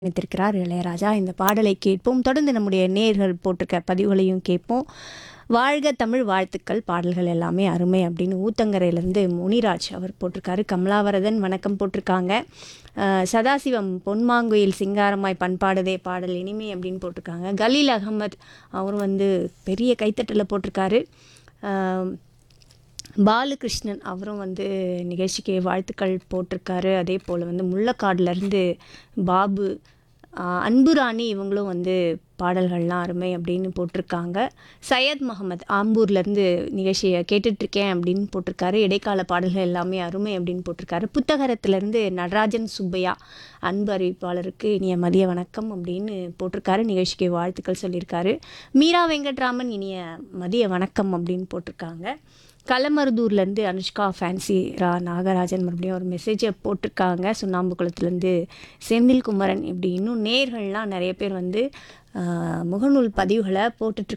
இணைத்திருக்கிறார் இளையராஜா இந்த பாடலை கேட்போம் தொடர்ந்து நம்முடைய நேர்கள் போட்டிருக்க பதிவுகளையும் கேட்போம் வாழ்க தமிழ் வாழ்த்துக்கள் பாடல்கள் எல்லாமே அருமை அப்படின்னு ஊத்தங்கரையிலேருந்து முனிராஜ் அவர் போட்டிருக்காரு கமலாவரதன் வணக்கம் போட்டிருக்காங்க அஹ், சதாசிவம் பொன்மாங்குயில் சிங்காரமாய் பண்பாடுதே பாடல் இனிமை அப்படின்னு போட்டிருக்காங்க கலீல் அகமது அவரும் வந்து பெரிய கைத்தட்டலில் போட்டிருக்காரு அஹ், பாலகிருஷ்ணன் அவரும் வந்து நிகழ்ச்சிக்கு வாழ்த்துக்கள் போட்டிருக்காரு அதே போல் வந்து முள்ளக்காடுலேருந்து பாபு ஆஹ் அன்புராணி இவங்களும் வந்து பாடல்கள்லாம் அருமை அப்படின்னு போட்டிருக்காங்க சையத் முகமது ஆம்பூர்லேருந்து நிகழ்ச்சியை கேட்டுட்ருக்கேன் அப்படின்னு போட்டிருக்காரு இடைக்கால பாடல்கள் எல்லாமே அருமை அப்படின்னு போட்டிருக்காரு புத்தகரத்துலேருந்து நடராஜன் சுப்பையா அன்பு அறிவிப்பாளருக்கு இனிய மதிய வணக்கம் அப்படின்னு போட்டிருக்காரு நிகழ்ச்சிக்கு வாழ்த்துக்கள் சொல்லியிருக்காரு மீரா வெங்கட்ராமன் இனிய மதிய வணக்கம் அப்படின்னு போட்டிருக்காங்க களமருதூர்லேருந்து அனுஷ்கா ஃபேன்சி ரா நாகராஜன் மறுபடியும் ஒரு மெசேஜை போட்டிருக்காங்க சுண்ணாம்புக்குளத்துலேருந்து செந்தில் குமரன் இப்படி இன்னும் நேர்கள்லாம் நிறைய பேர் வந்து ஆஹ், முகநூல் பதிவுகளை போட்டுட்ருக்காங்க